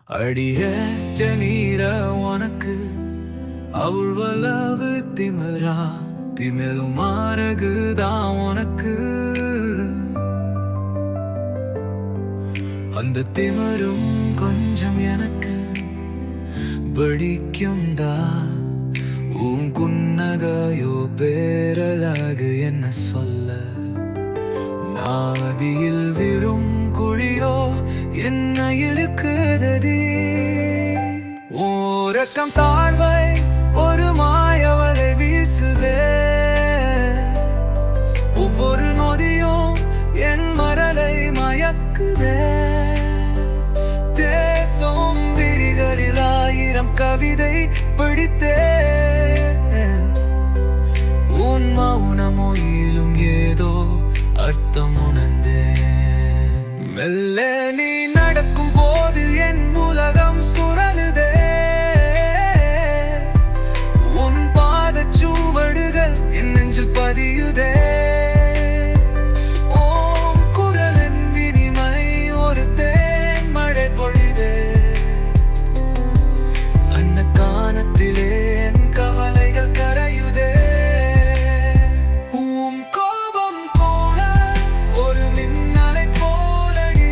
அடிய ஜனீர உனக்கு அவ்வளவு திமிரா திமிழும் மாறகுதான் உனக்கு அந்த திமிரும் கொஞ்சம் எனக்கு பிடிக்கும்டா உன் குன்னகையோ பேரழகு என்ன சொல்ல நாதியில் விரும் குழியோ என்ன இருக்குதடி ஓரக்கம் தாழ்வை ஒரு மாயவலை வீசுதே ஒவ்வொரு நொடியும் என் மரலை மயக்குதே தேசம் விரிகளில் ஆயிரம் கவிதை படித்தேன் உன் மௌனமொயிலும் ஏதோ அர்த்தம் உணர்ந்தேன் மெல்ல நீ நடக்கும் போது என் உலகம் சுழலுதே உன் பாதச் சுவடுகள் என் நெஞ்சில் பதியுதே ஓம் குரலின் வினிமை ஒரு தேன் மழை பொழிதே அன்ன கானத்திலே என் கவலைகள் கரையுதே உம் கோபம் கூட ஒரு மின்னலை போலடி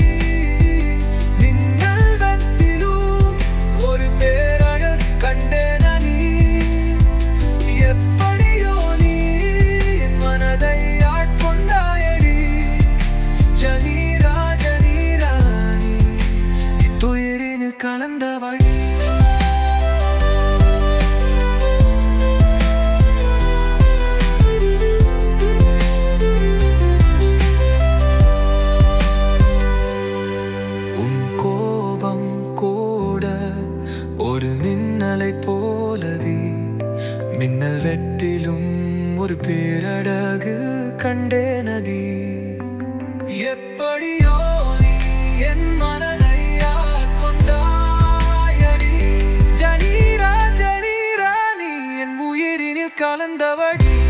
மின்னல் வெத்திலும் ஒரு பேரழக் கண்டேன் நீ எப்படியோ நீ என் மனதை ஆட்கொண்டாயடி ஜனீரா ஜனீரா நீ இத்துயிரினில் கலந்த வழி உன் கோபம் கூட ஒரு மின்னலை போலதி மின்னல் வெட்டிலும் ஒரு பேரழகு கண்டே நதி எப்படியோ நீ என் மனதை ஆட்கொண்டாயடி ஜனீரா ஜனீரா நீ என் உயிரினில் கலந்தவடி